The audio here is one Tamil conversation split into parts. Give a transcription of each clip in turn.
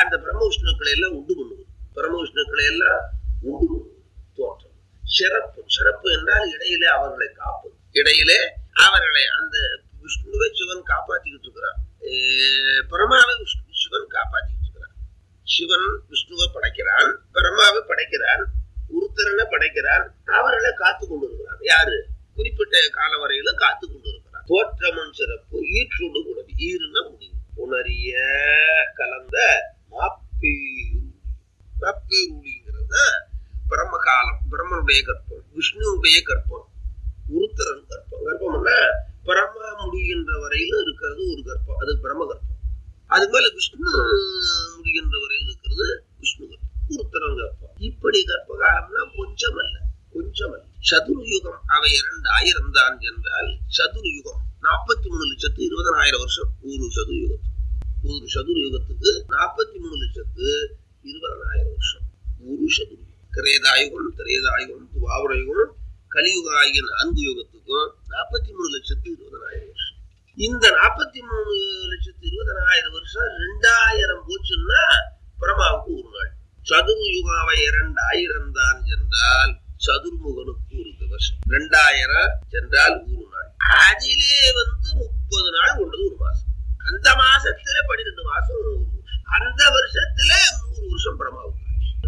அந்த பிரம்ம விஷ்ணுக்களை எல்லாம் உண்டு பண்ணுவது பிரம்ம விஷ்ணுக்களை எல்லாம் உண்டு பண்ணுவது தோற்றம் சிறப்பு சிறப்பு என்றால் இடையிலே அவர்களை காப்பது இடையிலே அவர்களை அந்த விஷ்ணுவை சிவன் காப்பாத்திக்கிட்டு இருக்கிறான் ஏ, பரமாவை விஷ்ணு சிவன் காப்பாத்திக்கிட்டு இருக்கிறான் சிவன் விஷ்ணுவை படைக்கிறான் பிரம்மாவை படைக்கிறான் உருத்தரனை படைக்கிறான் அவர்களை காத்து கொண்டு இருக்கிறான் யாரு குறிப்பிட்ட காலம் வரையில காத்து கொண்டு இருக்கிறான் தோற்றமும் சிறப்பு ஈற்றுடு உணவு ஈருன முடிவு உணரிய கலந்த மாப்பீரு மாப்பீருளிங்கிறது பிரம்ம காலம் பிரம்மனுடைய கற்பம் விஷ்ணுவுடைய கற்பம் உருத்தரன் கற்பம் கற்பம்னா பிரம்மா முடிகின்ற வரையிலும் இருக்கிறது ஒரு கற்பம் அது பிரம்ம கற்பம் அது மேல விஷ்ணு முடிகின்ற வரையில் இருக்கிறது விஷ்ணு கற்பம் உருத்தரன் கற்பம் இப்படி கற்ப காலம்னா கொஞ்சம் அல்ல கொஞ்சம் அல்ல சதுர்யுகம் அவை இரண்டாயிரம் தான் என்றால் சதுர்யுகம் நாற்பத்தி மூணு லட்சத்து இருபதனாயிரம் வருஷம் ஒரு சதுர்யுகம் ஒரு சதுர்யுகத்துக்கு நாற்பத்தி மூணு லட்சத்து இருபதனாயிரம் வருஷம் ஒரு சதுர்யுகம் கிரேதாயுகம் திரேதாயுகம் துவாபரயுகம் கலியுக ஆகிய நான்கு யுகத்துக்கும் நாற்பத்தி மூணு லட்சத்து இருபதனாயிரம் வருஷம் இந்த நாற்பத்தி மூணு லட்சத்து இருபதனாயிரம் வருஷம் ரெண்டாயிரம் போச்சுன்னா பிரமாவுக்கு ஒரு நாள் சதுர்யுகாவை இரண்டாயிரம் தான் என்றால் சதுர்முகனுக்கு ஒரு திவசம் ரெண்டாயிரம் சென்றால் ஒரு நாள் அதிலே வந்து முப்பது நாள் கொண்டது ஒரு மாசம் அந்த மாசத்துல பன்னிரெண்டு மாசம் ஒரு வருஷம். அந்த வருஷத்துல நூறு வருஷம் பிரமாவுக்கு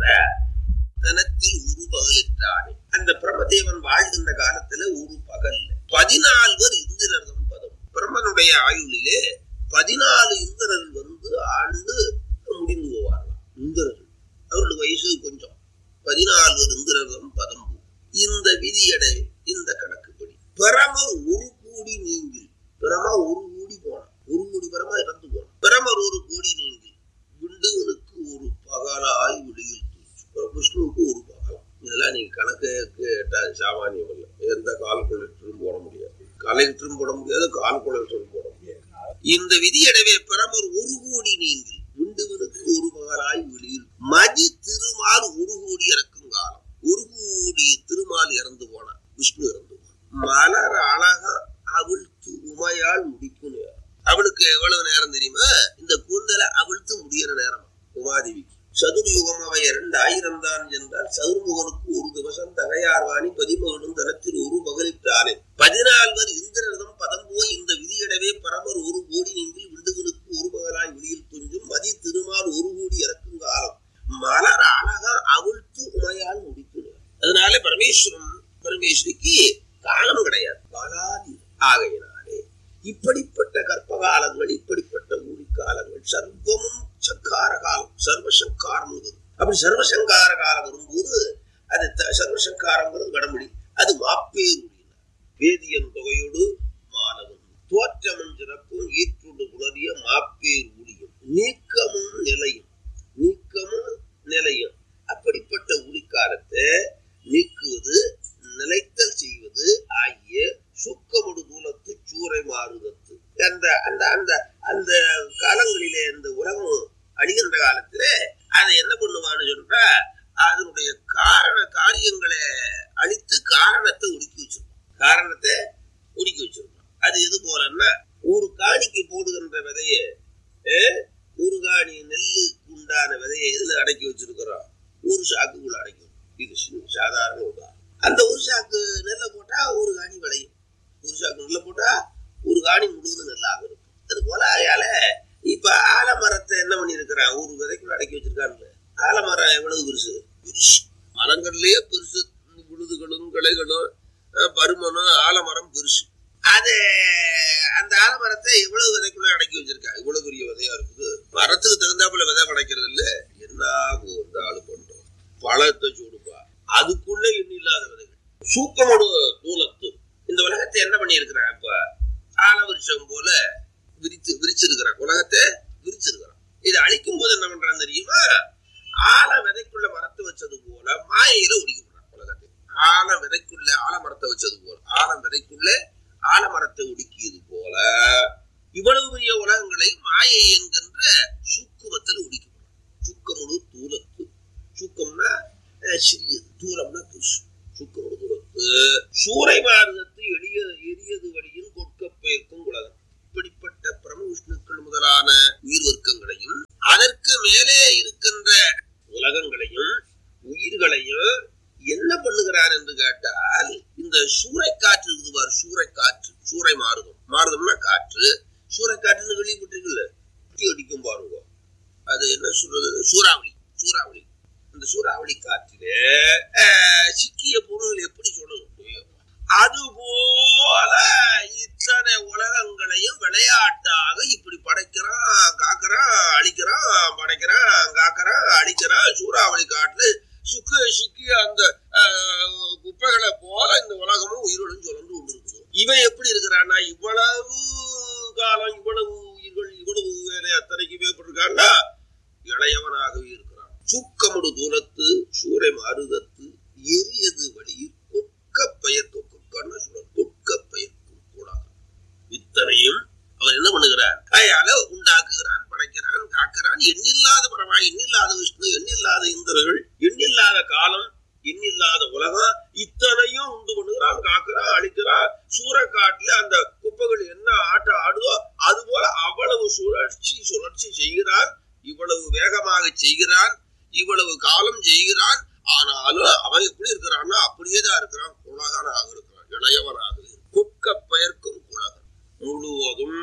தனத்தில் ஒரு பகலிட்டானே அந்த பிரமதேவன் வாழ்கின்ற காலத்துல ஒரு பகல் பதினால்வர் இந்திரர்தம் பதம் பிரம்மனுடைய ஆயுளிலே பதினாலு இந்திரர்கள் வந்து ஆண்டு முடிந்து போவார்களாம் இந்திரர்கள் அவருடைய வயசு கொஞ்சம் பதினால்வர் இந்திரர்தம் பதம் இந்த விதியடை இந்த கணக்குப்படி பிரமர் ஒரு கோடி நீங்கில் பிரமா ஒரு கோடி போனான் ஒரு கோடி பிரமா இறந்து போனான் பிரமர் ஒரு கோடி நீங்கில் விண்டுவனுக்கு ஒரு பகலாய் வெளியில் தூச்சு விஷ்ணுவுக்கு ஒரு பகலம் இதெல்லாம் நீங்க கணக்கு கேட்டா சாமானியம் இல்லை எந்த கால்குலேட்டரும் போட முடியாது கலெக்டரும் போட முடியாது கால்குலேட்டரும் போட முடியாது இந்த விதியடவே பிரமர் ஒரு கோடி நீங்கில் விண்டுவனுக்கு ஒரு பகலாய் வெளியில் மதி திருமால் ஒரு கோடி இறக்கும் காலம் ஒரு கோடி திருமால் இறந்து போனான் விஷ்ணு இறந்து போனான் மலர் அழகா அவிழ்த்து உமையால் முடிக்கும் நேரம் அவளுக்கு எவ்வளவு நேரம் தெரியுமா இந்த கூந்தலை அவிழ்த்து முடியிற நேரம் உமாதேவிக்கு சதுர்யுகம் அவை இரண்டாயிரம் தான் என்றால் சதுர்முகனுக்கு ஒரு திவசம் தகையார்வாணி பதிமகனும் தனத்தில் ஒரு பகலிட்டானே பதினால்வர் இந்திரதம் பதம் போய் இந்த விதியிடவே பரமர் ஒரு கோடி நெங்கில் விண்டுவனுக்கு ஒரு பகலாய் வெளியில் துஞ்சும் மதி திருமால் ஒரு கோடி இறக்கும் காலம் மலர் அழகா அவிழ்த்து உமையால் முடிக்கும் அதனால பரமேஸ்வரன் பரமேஸ்வரிக்கு காலம் கிடையாது காலாதி ஆகையினாலே இப்படிப்பட்ட கற்பகாலங்கள் இப்படிப்பட்ட ஊழிக்காலங்கள் சர்வமும் சங்கார காலம் சர்வசங்காரம் அப்படி சர்வசங்கார காலம் வரும்போது அது த- சர்வசங்காரங்கிறது வடமொழி அது மாப்பேர் வேதியன் தொகையோடு மாணவன் தோற்றமும் சிறப்பும் ஈற்றுண்டு உணரிய மாப்பேர் ஊழியம் நீக்கமும் நிலையும் நீக்கமும் நிலையும் அப்படிப்பட்ட ஒளிக்காலத்தை நீக்குவது நிலைத்தல் செய்வது ஆகிய சுக்கமுடு தூலத்து சூறை மாறுதத்து அந்த அந்த அந்த அந்த காலங்களிலே இந்த உலகம் அழிகின்ற காலத்துல அதை என்ன பண்ணுவான்னு சொன்னா அதனுடைய காரண காரியங்களை அழித்து காரணத்தை ஒடுக்கி வச்சிருக்கும் காரணத்தை ஒடுக்கி வச்சிருக்கும் அது எது போலன்னா ஒரு காணிக்கு போடுகின்ற விதைய அஹ், ஒரு காணி நெல்லுக்கு உண்டான விதையை எதுல அடக்கி வச்சிருக்கிறோம் ஒரு சாக்குக்குள்ள அடைக்கும் இது சின்ன சாதாரண உதாரணம் அந்த ஒரு சாக்கு நெல்லை போட்டா ஒரு காணி விளையும் ஒரு சாக்கு நெல்லை போட்டா ஒரு காணி முழுவதும் நெல்லாக இருக்கும் அது போல ஆயால இப்ப ஆலமரத்தை என்ன பண்ணிருக்கிறான் ஒரு விதைக்குள்ள அடக்கி வச்சிருக்கான்ல ஆலமரம் எவ்வளவு பெருசு பெருசு மரங்கள்லயே பெருசு விழுதுகளும் கிளைகளும் அஹ், பருமனும் ஆலமரம் பெருசு அது அந்த ஆலமரத்தை எவ்வளவு விதைக்குள்ள அடக்கி வச்சிருக்கா இவ்வளவு பெரிய விதையா இருக்குது மரத்துக்கு தகுந்தாப்புல விதை படைக்கிறது இல்ல என்ன இந்த ஆளு பண்றோம் பழத்தை சூடுப்பா அதுக்குள்ள எண்ணி இல்லாத விதைகள் சூக்கமோடு தூலத்து இந்த உலகத்தை என்ன பண்ணியிருக்கிறான் இப்ப ஆலவருஷம் போல விரித்து விரிச்சிருக்கிறான் உலகத்தை விரிச்சிருக்கிறான் இதை அழிக்கும் போது என்ன பண்றான் தெரியுமா ஆல விதைக்குள்ள மரத்தை வச்சது போல மாயையில ஒடுக்கிவிடுறான் உலகத்தை ஆல விதைக்குள்ள ஆலமரத்தை வச்சது போல ஆல விதைக்குள்ள ஆலமரத்தை ஒடுக்கியது போல இவ்வளவு பெரிய உலகங்களை மாயை என்கின்ற சூக்குமத்தில் ஒடுக்கிவிடுறான் சுக்கமுழு தூலத்து சுக்கம்னா அஹ், சிறியது தூரம்னா பெருசு சுக்கமுழு தூரத்து சூறை மாறுதத்து எளிய எரியது வழியில் கொடுக்க பெயர்க்கும் உலகம் இப்படிப்பட்ட பிரம விஷ்ணுக்கள் முதலான உயிர் வர்க்கங்களையும் அதற்கு மேலே அடிக்கும் பாருங்க அது என்ன சொல்றது சூறாவளி சூறாவளி அந்த சூறாவளி காற்றிலே அஹ், சிக்கிய பொருள் எப்படி சொல்லணும் அது போல இத்தனை உலகங்களையும் விளையாட்டாக இப்படி படைக்கிறான் காக்குறான் அழிக்கிறான் படைக்கிறான் காக்குறான் அழிக்கிறான் சூறாவளி காட்டுல சுக்கு சிக்கி அந்த அஹ், குப்பைகளை போல இந்த உலகமும் உயிரோடும் சுழந்து கொண்டிருக்குது இவன் எப்படி இருக்கிறான்னா இவ்வளவு காலம் இவ்வளவு உயிர்கள் இவ்வளவு வேலை அத்தனைக்குமே இருக்கான்னா இளையவனாகவே இருக்கிறான் சுக்கமுடு தூரத்து சூரை மாறுதத்து எரியது வழியில் கொட்க பெயர்க்கும் கொக்கன்னா சொல்றான் கொட்க பெயர்க்கும் கூடாது இத்தனையும் அவன் என்ன பண்ணுகிறான் அயால உண்டாக்குகிறான் படைக்கிறான் காக்கிறான் எண்ணில்லாத பரவா எண்ணில்லாத விஷ்ணு எண்ணில்லாத இந்திரர்கள் எண்ணில்லாத காலம் எண்ணில்லாத உலகம் இத்தனையும் உண்டு பண்ணுகிறான் காக்கிறான் அழிக்கிறான் சூறைக்காட்டுல அந்த குப்பைகள் என்ன ஆட்டம் ஆடுதோ அது போல அவ்வளவு சுழற்சி சுழற்சி செய்கிறான் இவ்வளவு வேகமாக செய்கிறான் இவ்வளவு காலம் செய்கிறான் ஆனாலும் அவன் எப்படி இருக்கிறான்னா அப்படியே தான் இருக்கிறான் குலகனாக இருக்கிறான் இளையவனாக குட்க பெயர்க்கும் குலகன் முழுவதும்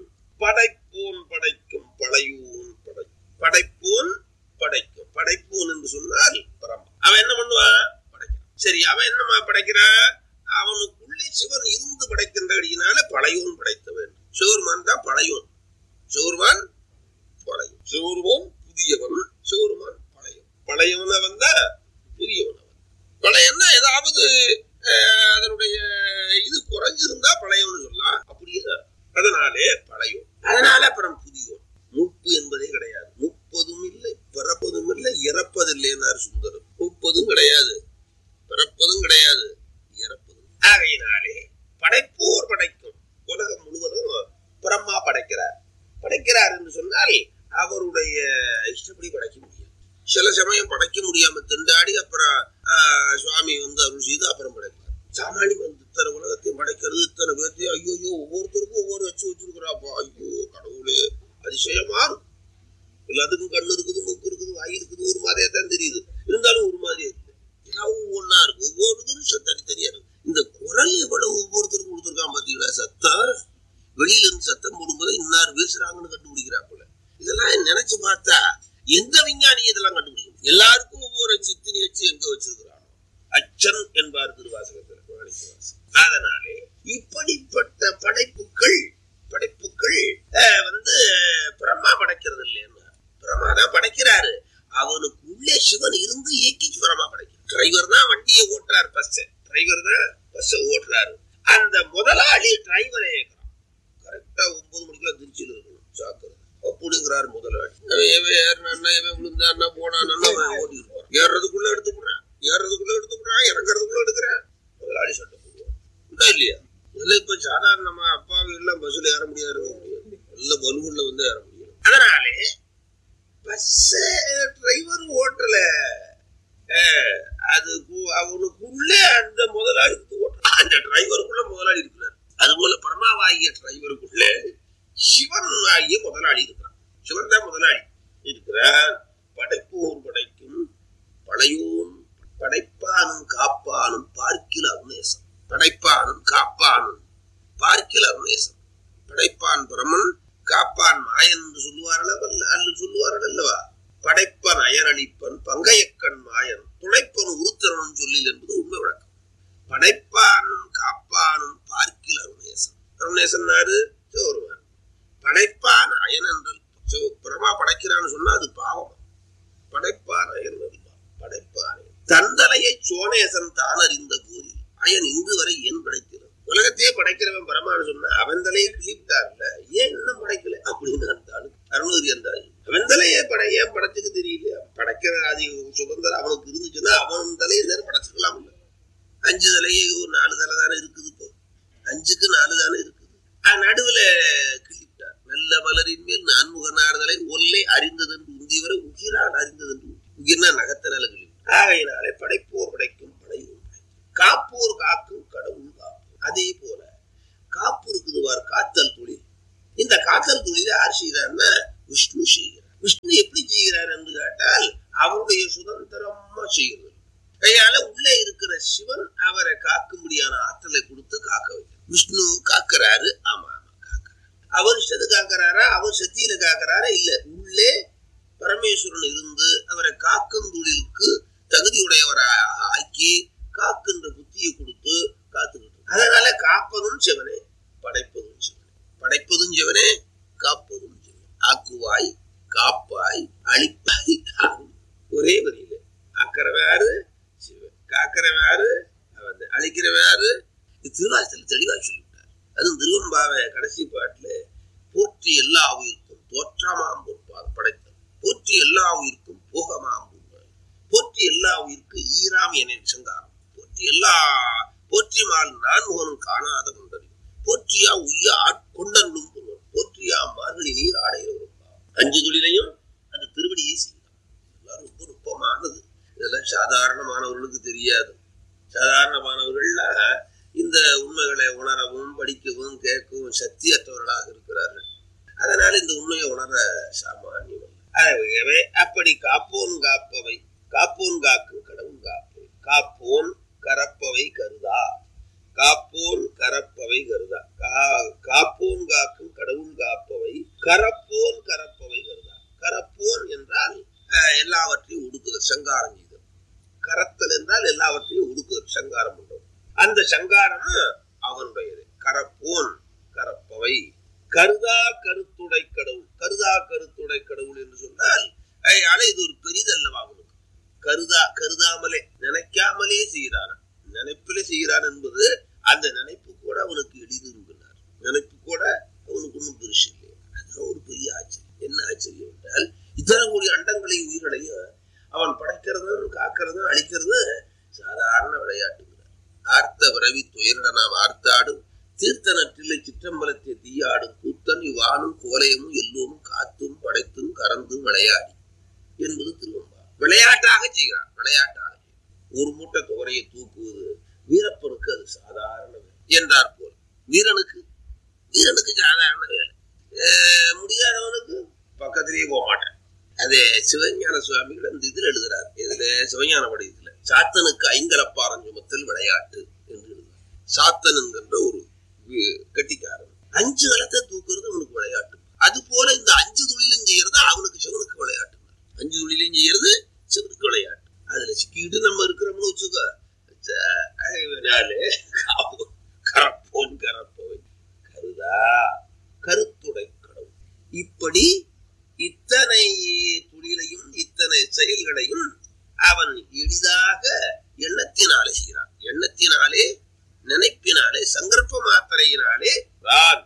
படைப்போன் படைக்கும் படையூன் படை படைப்போன் படைக்கும் படைப்போன் என்று சொன்னால் பரம அவன் என்ன பண்ணுவான் படைக்கிறான் சரி அவன் என்னமா படைக்கிறான் அவனுக்குள்ளே சிவன் இருந்து படைக்கின்றபடியினால பழையோன் படைத்த வேண்டும் சிவருமான் தான் பழையோன் சிவருமான் பழையும் சிவருமான் புதியவன் சிவருமான் பழையவன் பழையவன வந்தா புதியவன் அவன் பழையன்னா ஏதாவது அஹ், அதனுடைய இது குறைஞ்சிருந்தா பழையவன் சொல்லலாம் அப்படியே அதனாலே பழையோன் அதனால அப்புறம் புதியோன் முப்பு என்பதே கிடையாது முப்பதும் இல்லை பிறப்பதும் இல்லை இறப்பதில்லைன்னார் சுந்தரம் முப்பதும் கிடையாது பிறப்பதும் கிடையாது இறப்பதும் ஆகையினாலே படைப்போர் படைக்கும் உலகம் முழுவதும் பிரம்மா படைக்கிறார் படைக்கிறார் என்று சொன்னால் அவருடைய இஷ்டப்படி படைக்க முடியும் சில சமயம் படைக்க முடியாம திண்டாடி அப்புறம் ஆஹ், சுவாமி வந்து அருள் செய்து அப்புறம் படைப்பார் சாமானி வந்து இத்தனை உலகத்தையும் படைக்கிறது இத்தனை பேர்த்தையும் ஐயோ ஐயோ ஒவ்வொருத்தருக்கும் ஒவ்வொரு வச்சு வச்சிருக்கிறாப்பா ஐயோ கடவுளே அதிசயமா இருக்கும். எல்லாத்துக்கும் கண்ணு இருக்குது மூக்கு இருக்குது வாய் இருக்குது ஒரு மாதிரியா தான் தெரியுது இருந்தாலும் ஒரு மாதிரியா இருக்கு எல்லாம் ஒவ்வொன்னா இருக்கு ஒவ்வொருத்தரும் தனித்தனியா இருக்கு இந்த குரல் எவ்வளவு ஒவ்வொருத்தருக்கும் கொடுத்துருக்கான் பாத்தீங்களா சத்தம் வெளியில இருந்து சத்தம் போடும்போது இன்னார் பேசுறாங்கன்னு கண்டுபிடிக்கிறாப்புல இதெல்லாம் நினைச்சு பார்த்தா எந்த விஞ்ஞானி இதெல்லாம் கண்டுபிடிக்கும் எல்லாருக்கும் ஒவ்வொரு சித்தினி வச்சு எங்க வச்சிருக்கிறானோ அச்சன் என்பார் திருவாசகத்துல மாணிக்கவாசகர். அதனாலே இப்படிப்பட்ட படைப்புகள் படைப்புகள் அஹ், வந்து பிரம்மா படைக்கிறது இல்லையா பிரம்மா தான் படைக்கிறாரு அவனுக்கு உள்ளே சிவன் இருந்து இயக்கி பிரம்மா படைக்கிறார் டிரைவர் தான் வண்டியை ஓட்டுறாரு பஸ் டிரைவர் தான் பஸ் ஓட்டுறாரு அந்த முதலாளி டிரைவரை இயக்குறான் கரெக்டா ஒன்பது மணிக்கெல்லாம் திருச்சியில் இருக்கணும் சாக்குறது அப்படிங்கிறாரு முதலாளி அவன் எவன் ஏறினா இவன் விழுந்தான்னா போனான்னா அவன் ஓடி இருப்பான் ஏறுறதுக்குள்ள எடுத்து போடுறான் ஏறுறதுக்குள்ள எடுத்து போடுறான் இறங்குறதுக்குள்ள எடுக்கிறான் முதலாளி சட்டம் போடுவான் உண்டா இல்லையா இதெல்லாம் இப்ப சாதாரணமா அப்பாவி எல்லாம் பஸ்ல ஏற முடியாது இறங்க முடியாது நல்ல பலூன்ல வந்து ஏற முடியும் அதனாலே பஸ் டிரைவர் ஓட்டல அஹ், அது கு- அவனுக்குள்ள அந்த முதலாளி ஓட்டுறான் அந்த டிரைவருக்குள்ள முதலாளி இருக்கிறார் அதுபோல பரமாவாகிய டிரைவருக்குள்ள சிவன் ஆகிய முதலாளி இருக்கிறான் சிவன் தான் முதலாளி இருக்கிறார் படைப்போர் படைக்கும் படையோன் படைப்பானும் காப்பானும் பார்க்கில் அருணேசம் படைப்பானும் காப்பானும் பார்க்கில் அருணேசம் படைப்பான் பிரமன் காப்பான் மாயன் என்று சொல்லுவார்கள் அல்ல சொல்லுவார்கள் அல்லவா படைப்பன் அயனளிப்பன் பங்கையக்கண் மாயன் துணைப்பன் உருத்தரன் சொல்லில் என்பது உண்மை விளக்கம் படைப்பானும் காப்பானும் பார்க்கில் அருணேசன் அருணேசன் நாடு சிவருமான் படைப்பான் அயன் என்றல் சிவ- பிரமா படைக்கிறான்னு சொன்னா அது பாவம் படைப்பான் அயன் என்பான் படைப்பான் தந்தலையை சோனேசன் தான் அறிந்த போரில் அயன் இன்று வரை ஏன் படைக்கிறான் உலகத்தையே படைக்கிறவன் பரமான்னு சொன்னா அவன் தலையை கிழித்தார்ல ஏன் இன்னும் படைக்கல அப்படின்னு அந்த ஆளு அருணகிரி அந்த ஆளு. அவன் தலையே படை ஏன் படைச்சுக்க தெரியல படைக்கிற ஆதி சுதந்திரம் அவனுக்கு இருந்துச்சுன்னா அவன் தலையை நேரம் படைச்சுக்கலாம் இல்ல அஞ்சு தலையே ஒரு நாலு தலை தானே இருக்குது இப்போ அஞ்சுக்கு நாலு தானே இருக்குது ஆஹ் நடுவுல கிழித்தார் நல்ல மலரின் மேல் நான்முகனார்தலை ஒல்லை அறிந்ததென்று உந்தியவரை உகிரால் அறிந்ததென்று உகிர்னா நகத்தினால கிழி ஆகையினாலே படைப்போர் படைக்கும் படையும் காப்போர் காக்கும் கடவுள் காப்பு அதே போல காப்பு இருக்குது பார் காத்தல் தொழில் இந்த காத்தல் தொழிலை யார் செய்கிறார்னா விஷ்ணு செய்கிறார் விஷ்ணு எப்படி செய்கிறார் என்று கேட்டால் அவருடைய சுதந்திரமா செய்கிறது கையால உள்ளே இருக்கிற சிவன் அவரை காக்கும்படியான ஆற்றலை கொடுத்து காக்க வைக்கிறார் விஷ்ணு காக்கிறாரு ஆமா ஆமா காக்கிறார் அவர் இஷ்டத்து காக்கிறாரா அவர் சக்தியில காக்கிறாரா இல்ல உள்ளே பரமேஸ்வரன் இருந்து அவரை காக்கும் தொழிலுக்கு தகுதியுடையவரா ஆக்கி காக்கின்ற புத்தியை கொடுத்து காத்துக்கிட்டு அதனால காப்பதும் சிவனே படைப்பதும் சிவனே படைப்பதும் சிவனே காப்பதும் சிவனே ஆக்குவாய் காப்பாய் அழிப்பாய் ஆகும். ஒரே வரியில ஆக்கிறவன் யாரு சிவன் காக்கிறவன் யாரு அவன் அழிக்கிறவன் யாரு இது திருவாசத்தில் தெளிவா சொல்லிவிட்டார் அதுவும் திருவம்பாவை கடைசி பாட்டுல போற்றி எல்லா உயிருக்கும் தோற்றமாம் பொற்பார் படைத்தல் போற்றி எல்லா உயிருக்கும் போகமாம் பொற்பார். போற்றி எல்லா உயிருக்கு ஈராம் என சங்காரம் போற்றி எல்லா போற்றி மால் நான் முகனும் காணாத கொண்டது போற்றியா உய்ய ஆட்கொண்டருளும் புலவர். போற்றியா மார்கழி நீர் ஆடையவரும் அஞ்சு தொழிலையும் அந்த திருவடியை செய்யலாம் இதெல்லாம் ரொம்ப நுட்பமானது இதெல்லாம் சாதாரணமானவர்களுக்கு தெரியாது சாதாரணமானவர்கள் இந்த உண்மைகளை உணரவும் படிக்கவும் கேட்கவும் சக்தியற்றவர்களாக இருக்கிறார்கள் அதனால இந்த உண்மையை உணர சாமானியம் அல்ல. ஆகவே அப்படி காப்போன் காப்பவை காப்போன் காக்கும் கடவுள் காப்பவை காப்போன் கரப்பவை கருதா காப்போன் கரப்பவை கருதா கா- காப்போன் காக்கும் கடவுள் காப்பவை கரப்போன் கரப்பவை கருதா கரப்போன் என்றால் அஹ், எல்லாவற்றையும் உடுக்குதல் சங்காரம் செய்தல் கரத்தல் என்றால் எல்லாவற்றையும் உடுக்குதல் சங்காரம் பண்றது அந்த சங்காரம் அவனுடையது கரப்போன் கரப்பவை கருதா கருத்துடை கடவுள் கருதா கருத்துடை கடவுள் என்று சொன்னால் அதனால இது ஒரு பெரிதல்லவா அவனுக்கு கருதா கருதாமலே நினைக்காமலே செய்கிறான் நினைப்பிலே செய்கிறான் என்பது அந்த நினைப்பு கூட அவனுக்கு எளிது என்கிறார் நினைப்பு கூட அவனுக்கு ஒன்றும் பெருசு இல்லை அதுதான் ஒரு பெரிய ஆச்சரியம் என்ன ஆச்சரியம் என்றால் இத்தனை கோடி அண்டங்களையும் உயிர்களையும் அவன் படைக்கிறதும் காக்கிறதும் அழிக்கிறதும் சாதாரண விளையாட்டுங்கிறார் ஆர்த்த விரவி துயரிட நாம் ஆர்த்தாடும் தீர்த்த நற்றிலை சிற்றம்பலத்தை தீயாடும் கூத்தன் இவ்வாணும் கோலையமும் எல்லோரும் காத்தும் படைத்தும் கறந்தும் விளையாடி என்பது திருவம்பா விளையாட்டாக செய்கிறான் விளையாட்டாக ஒரு மூட்டை துவரையை தூக்குவது வீரப்பனுக்கு அது சாதாரண வேலை என்றார் போல் வீரனுக்கு வீரனுக்கு சாதாரண வேலை அஹ் முடியாதவனுக்கு பக்கத்திலேயே போக மாட்டேன் அது சிவஞான சுவாமிகள் அந்த இதுல எழுதுறார் இதுல சிவஞான வடிவத்துல சாத்தனுக்கு ஐங்கலப்பாரம் சுமத்தல் விளையாட்டு என்று எழுதுறார் சாத்தன் என்கின்ற ஒரு வி- கெட்டிக்காரன் அஞ்சு கலத்தை தூக்குறது அவனுக்கு விளையாட்டு அது போல இந்த அஞ்சு துளிலும் செய்யறது அவனுக்கு சிவனுக்கு விளையாட்டு அஞ்சு துளிலும் செய்யறது சிவனுக்கு விளையாட்டு அதுல சிக்கிட்டு நம்ம இருக்கிறோம்னு வச்சுக்கோ ச- அதனால காப்பு- கரப்போன் கரப்போன் கருதா கருத்துடை கடவுள் இப்படி இத்தனை தொழிலையும் இத்தனை செயல்களையும் அவன் எளிதாக எண்ணத்தினாலே செய்கிறான் எண்ணத்தினாலே நினைப்பினாலே சங்கல்ப மாத்திரையினாலே தான்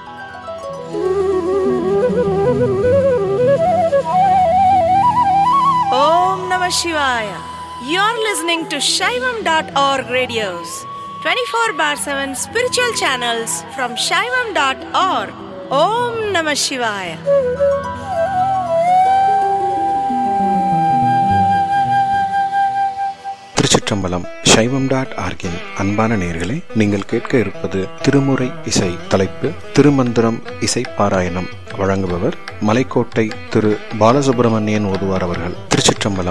Om Namah Shivaya. You're listening to Shaivam.org radios, 24 bar 7 spiritual channels from Shaivam.org. Om Namah Shivaya. திருச்சிற்றம்பலம் சைவம் டாட் ஆர்கின் அன்பான நேயர்களே நீங்கள் கேட்க இருப்பது திருமுறை இசை தலைப்பு திருமந்திரம் இசை பாராயணம் வழங்குபவர் மலைக்கோட்டை திரு பாலசுப்பிரமணியன் ஓதுவார் அவர்கள் திருச்சிற்றம்பலம்